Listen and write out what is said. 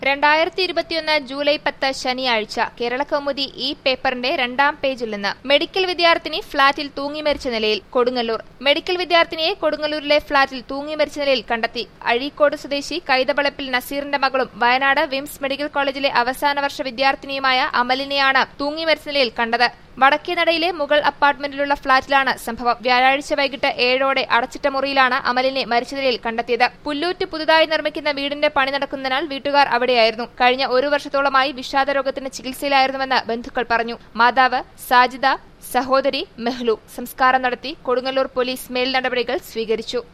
രണ്ടായിരത്തി ഇരുപത്തിയൊന്ന് ജൂലൈ പത്ത് ശനിയാഴ്ച കേരളകൗമുദി ഈ പേപ്പറിന്റെ രണ്ടാം പേജിൽ നിന്ന് മെഡിക്കൽ വിദ്യാർത്ഥിനി ഫ്ളാറ്റിൽ തൂങ്ങി മരിച്ച നിലയിൽ കൊടുങ്ങല്ലൂർ മെഡിക്കൽ വിദ്യാർത്ഥിനിയെ കൊടുങ്ങല്ലൂരിലെ ഫ്ളാറ്റിൽ തൂങ്ങി മരിച്ച നിലയിൽ കണ്ടെത്തി അഴീക്കോട് സ്വദേശി കൈതവളപ്പിൽ നസീറിന്റെ മകളും വയനാട് വിംസ് മെഡിക്കൽ കോളേജിലെ അവസാന വർഷ വിദ്യാർത്ഥിനിയുമായ അമലിനെയാണ് തൂങ്ങി മരിച്ച നിലയിൽ കണ്ടത് വടക്കേനടയിലെ മുകൾ അപ്പാർട്ട്മെന്റിലുള്ള ഫ്ളാറ്റിലാണ് സംഭവം വ്യാഴാഴ്ച വൈകിട്ട് ഏഴോടെ അടച്ചിട്ട മുറിയിലാണ് അമലിനെ മരിച്ച നിലയിൽ കണ്ടെത്തിയത് പുല്ലൂറ്റ് പുതുതായി നിർമ്മിക്കുന്ന വീടിന്റെ പണി നടക്കുന്നതിനാൽ വീട്ടുകാർ അവിടെയായിരുന്നു കഴിഞ്ഞ ഒരു വർഷത്തോളമായി വിഷാദ രോഗത്തിന് ചികിത്സയിലായിരുന്നുവെന്ന് ബന്ധുക്കൾ പറഞ്ഞു മാതാവ് സാജിദ സഹോദരി മെഹ്ലു സംസ്കാരം നടത്തി കൊടുങ്ങല്ലൂർ പോലീസ് മേൽ നടപടികൾ സ്വീകരിച്ചു